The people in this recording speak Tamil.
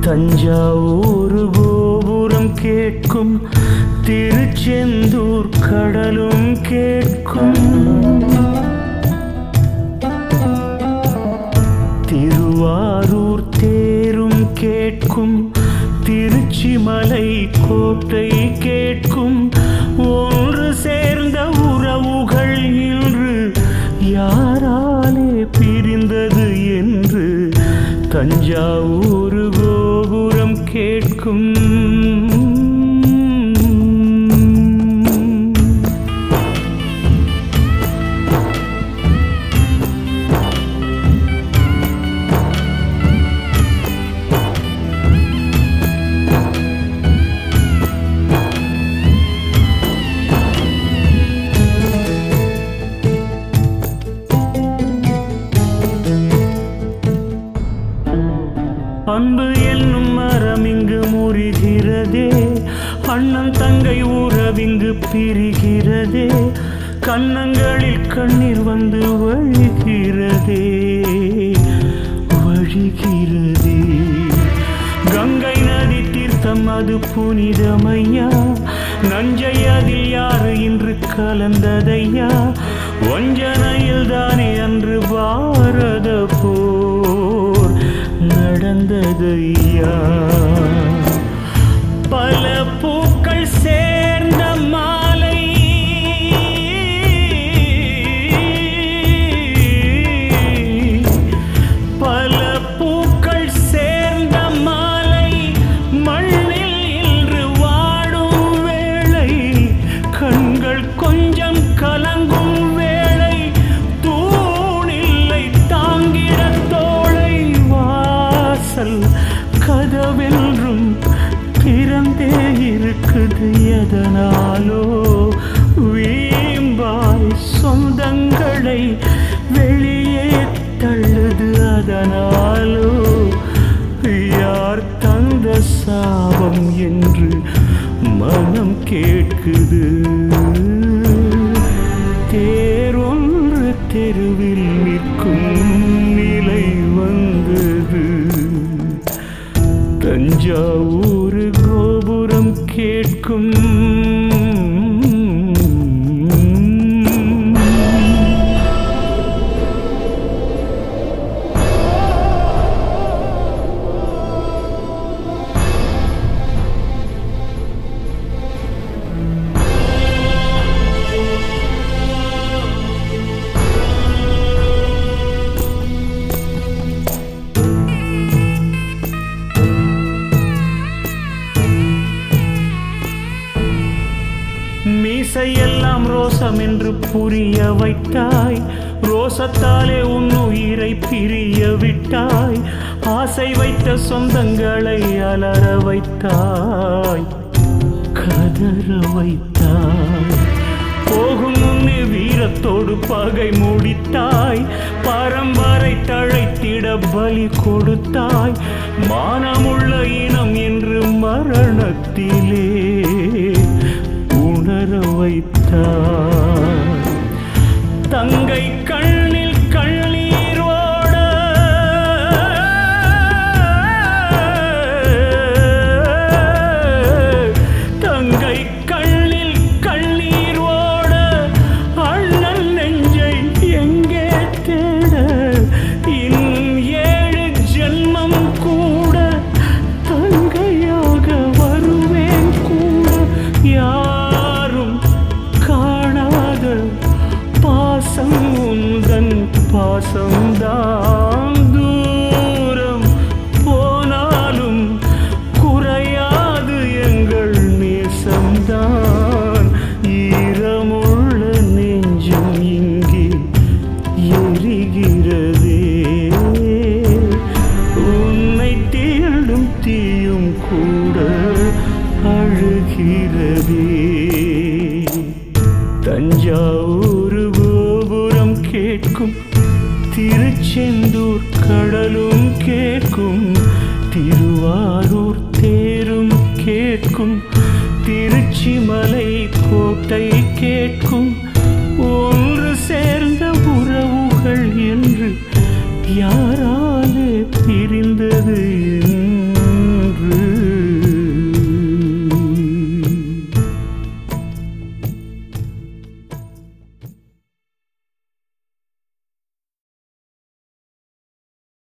தஞ்சாவூர் கோபுரம் கேட்கும் திருச்செந்தூர் கடலும் கேட்கும் திருவாரூர் தேரும் கேட்கும் திருச்சிமலை கோட்டை கேட்கும் ஒன்று சேர்ந்த உறவுகள் இன்று யாராலே பிரிந்தது என்று தஞ்சாவூர் கோபுரம் கேட்கும் அன்பு என்னும் மரம் இங்கு முறிகிறதே அண்ணன் தங்கை உறவிங்கு பிரிகிறதே கன்னங்களில் கண்ணீர் வந்து வழிகிறதே வழிகிறதே கங்கை நதி தீர்த்தம் அது புனிதமையா நஞ்சை அதில் யாரு இன்று கலந்ததையா வஞ்சனையில் தானே அன்று பாரத போர் நடந்ததையா பல பூக்கள் சேர்ந்த மாலை பல பூக்கள் சேர்ந்த மாலை மண்ணில் இன்று வாடும் வேளை கண்கள் கொஞ்சம் கலங்கும் வேளை தூணில்லை தாங்கிட தோளை வாசல் கதவென்றும் திறந்தே இருக்குது எதனாலோ வீம்பாய் சொந்தங்களை வெளியே தள்ளுது அதனாலோ யார் தந்த சாபம் என்று மனம் கேட்குது தேரொன்று தெருவில் நிற்கும் நிலை வந்தது தஞ்சாவூர் கோபுரம் கேட்கும் மீசையெல்லாம் ரோசம் என்று புரிய வைத்தாய் ரோசத்தாலே உன் உயிரை பிரிய விட்டாய் ஆசை வைத்த சொந்தங்களை அலற வைத்தாய் கதற வைத்தாய் போகும் முன்னே வீரத்தோடு பகை முடித்தாய் பரம்பரை தழைத்திட பலி கொடுத்தாய் மானமுள்ள இனம் என்று மரணத்திலே உணர வைத்தாய் தங்கை கண்ணில் கண்ணீர் ஓட தங்கை கண்ணில் கண்ணீர் ஓட அண்ணன் நெஞ்சை எங்கே தேட இன்னும் ஏழு ஜென்மம் கூட தங்கையாக வருவேன் கூட யாரும் காணாத பாசம் உந்தன் பாசம்தான் தூரம் போனாலும் குறையாது எங்கள் நேசம்தான் ஈரமுள்ள நெஞ்சம் இங்கே எரிகிறதே உன்னை தேடும் தீயும் கூட அழுகிறதே தஞ்சாவூர் கோபுரம் கேட்கும் திருச்செந்தூர் கடலும் கேட்கும் திருவாரூர் தேரும் கேட்கும் திருச்சிமலை கோட்டை